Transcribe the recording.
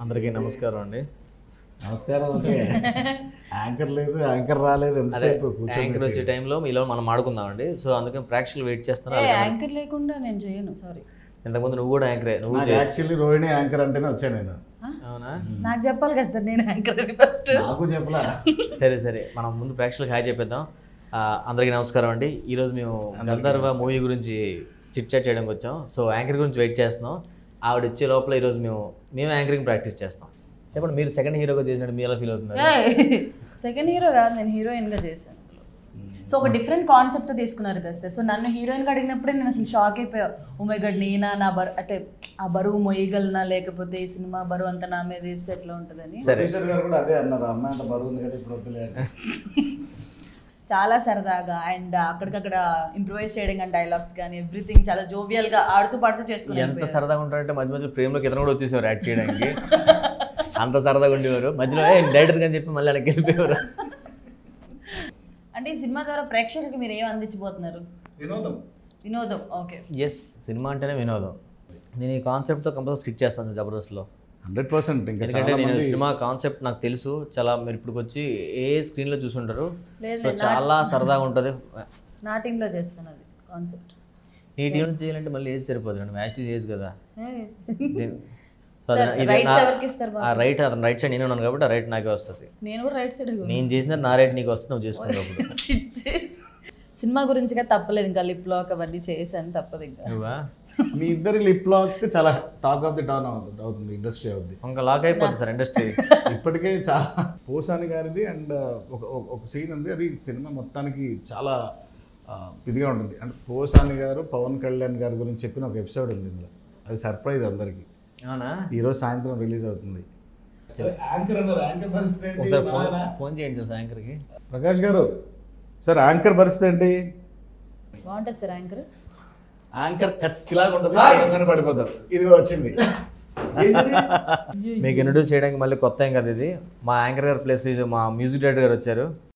అందరికీ నమస్కారం అండి నమస్కారం ఓకే యాంకర్ లేదు యాంకర్ రాలేదు అదే ఎంతసేపు యాంకర్ వచ్చే టైంలో మీలో మనం ఆడుకుందామండి సో అందుకని ప్రేక్షకులు వెయిట్ చేస్తున్నారు ఏ యాంకర్ లేకుండా నేను చేయను సారీ ఇంతకుముందు నువ్వు కూడా యాంకరే నువ్వు నాకు యాక్చువల్లీ రోహిణి యాంకర్ అంటేనే వచ్చాను నేను అవునా నాకు చెప్పాలి కదా సార్ నేను యాంకర్ అని ఫస్ట్ నాకు చెప్పలా సరే సరే మనం ముందు ప్రేక్షకులకు హాయ్ చెప్పేద్దాం ఆ, అందరికీ నమస్కారం అండి ఈరోజు మేము గంధర్వ మూవీ గురించి చిట్ చాట్ చేయడానికి వచ్చాం సో యాంకర్ గురించి వెయిట్ చేస్తున్నాం ఆవిడ వచ్చే లోపల ఈరోజు మేము మేము యాంకరింగ్ ప్రాక్టీస్ చేస్తాం చెప్పండి మీరు సెకండ్ హీరోగా చేసినట్టు మీరు ఎలా ఫీల్ అవుతున్నారు సెకండ్ హీరో కాదు నేను హీరోయిన్ గా చేశాను సో ఒక డిఫరెంట్ కాన్సెప్ట్ తో తీసుకున్నారు కదా సార్ సో నన్ను హీరోయిన్ గా అడిగినప్పుడే నేను అసలు షాక్ అయిపోయా ఓ మై గడ్ నేనా నా బరు అంటే ఆ బరువు మొయ్యగలనా లేకపోతే ఈ సినిమా బరువు అంతా నా మీద వేస్తే ఎట్లా ఉంటుందని సరే ప్రొడ్యూసర్ గారు కూడా అదే అన్నారు అమ్మాయి అంత బరువు ఉంది కదా ఇప్పుడు వద్దులే అని. చాలా సరదాగా అండ్ అక్కడికక్కడ ఇంప్రూవైజ్ చేయడం కానీ డైలాగ్స్ కానీ ఎవ్రీథింగ్ చాలా జోవియల్ గా ఆడుతూ పాడుతూ చేసుకుని ఎంత సరదాగా ఉంటారంటే మధ్య మధ్యలో ఫ్రేమ్లోకి ఇతను కూడా వచ్చేసేవారు యాక్ట్ చేయడానికి అంత సరదాగా ఉండేవారు మధ్యలో ఏ డైరెక్టర్ అని చెప్పి మళ్ళీ వెనక్కి వెళ్ళిపోయేవారు అంటే ఈ సినిమా ద్వారా ప్రేక్షకులకి మీరు ఏం అందించబోతున్నారు వినోదం వినోదం ఓకే ఎస్ సినిమా అంటేనే వినోదం నేను ఈ కాన్సెప్ట్తో కంపల్సరీ స్కిట్ చేస్తాను జబర్దస్త్లో హండ్రెడ్ పర్సెంట్ ఇంకా ఎందుకంటే చాలా నేను మంది సినిమా కాన్సెప్ట్ నాకు తెలుసు చాలా మీరు ఇప్పుడు వచ్చి ఏ స్క్రీన్లో చూసుంటారు లేదు, సో చాలా సరదాగా ఉంటుంది నా టీంలో చేస్తాను అది కాన్సెప్ట్ నీ టీం చేయాలంటే మళ్ళీ ఏజ్ సరిపోతుంది మ్యాచ్ చేయొచ్చు కదా దీని- సో Sir, అది- ఇది rights నా- ఎవరికి ఇస్తారు ఆ రైట్ అతను రైట్ సైడ్ నేను ఉన్నాను కాబట్టి ఆ రైట్ నాకే వస్తుంది నేను కూడా రైట్ సైడ్ నేను చేసిన నా రైట్ నీకు వస్తుంది నువ్వు చేసుకున్నప్పుడు సినిమా గురించిగా తప్పలేదు ఇంకా లిప్ లాక్ అవన్నీ చేశాను తప్పదు ఇంకా నువ్వా మీ ఇద్దరి లిప్ లాక్ చాలా టాక్ ఆఫ్ ది టౌన్ అవుతుంది ఇండస్ట్రీ అవుతుంది ఇంకా లాక్ అయిపోతుంది సార్ ఇండస్ట్రీ ఇప్పటికే చాలా పోసాని గారిది అండ్ ఒక ఒక- ఒక సీన్ ఉంది అది సినిమా మొత్తానికి చాలా ఆ, ఇదిగా ఉంటుంది అంటే పోసాని గారు పవన్ కళ్యాణ్ గారి గురించి చెప్పిన ఒక ఎపిసోడ్ ఉంది ఇందులో అది సర్ప్రైజ్ అందరికి అవునా ఈరోజు సాయంత్రం రిలీజ్ అవుతుంది యాంకర్ అన్నారు యాంకర్ పరిస్థితి ఏంటి? ఒకసారి ఫోన్ నాయనా? ఫోన్ చేయండి సార్ యాంకర్కి ప్రకాష్ గారు సార్ యాంకర్ పరిస్థితి ఏంటి బాగుంటుంది సార్ యాంకర్ యాంకర్ కత్తిలాగా ఉంటుంది తెలంగాణ పడిపోతారు ఇది వచ్చింది మీకు ఇంట్రడ్యూస్ చేయడానికి మళ్ళీ కొత్త ఏం కదా ఇది మా యాంకర్ గారు ప్లేస్ ఇది మా మ్యూజిక్ డైరెక్టర్ గారు వచ్చారు